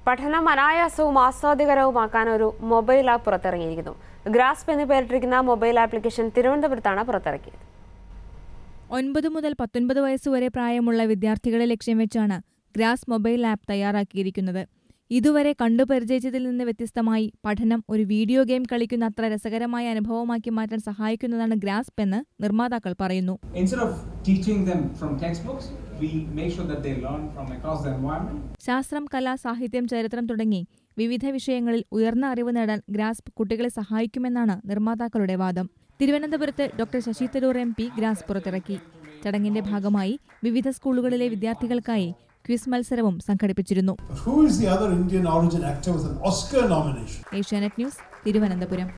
പഠനം അനായാസവും ആസ്വാദികരവുമാക്കാൻ ഒരു mobile app പുറത്തിറങ്ങിയിരിക്കുന്നു grasp എന്ന് പേരിട്ടിരിക്കുന്ന മൊബൈൽ ആപ്ലിക്കേഷൻ തിരുവനന്തപുരത്താണ് പുറത്തിറക്കിയത് ഒൻപത് മുതൽ പത്തൊൻപത് വയസ്സുവരെ പ്രായമുള്ള വിദ്യാർത്ഥികളെ ലക്ഷ്യം വെച്ചാണ് ഗ്രാസ് മൊബൈൽ ആപ്പ് തയ്യാറാക്കിയിരിക്കുന്നത് ഇതുവരെ കണ്ടു പരിചയിച്ചതിൽ നിന്ന് വ്യത്യസ്തമായി പഠനം ഒരു വീഡിയോ ഗെയിം കളിക്കുന്ന അത്ര രസകരമായ അനുഭവമാക്കി മാറ്റാൻ സഹായിക്കുന്നതാണ് ഗ്രാസ്പ് എന്ന് നിർമ്മാതാക്കൾ പറയുന്നു Instead of teaching them from textbooks, we make sure that they learn from across the environment. ശാസ്ത്രം കല സാഹിത്യം ചരിത്രം തുടങ്ങി വിവിധ വിഷയങ്ങളിൽ ഉയർന്ന അറിവ് നേടാൻ ഗ്രാസ്പ് കുട്ടികളെ സഹായിക്കുമെന്നാണ് നിർമ്മാതാക്കളുടെ വാദം തിരുവനന്തപുരത്ത് doctor Shashi Tharoor M P grass പുറത്തിറക്കി ചടങ്ങിന്റെ ഭാഗമായി വിവിധ സ്കൂളുകളിലെ വിദ്യാർത്ഥികൾക്കായി ക്വിസ് മത്സരവും സംഘടിപ്പിച്ചിരുന്നു But who is the other Indian origin actor with an Oscar nomination? Asianet news Thiruvananthapuram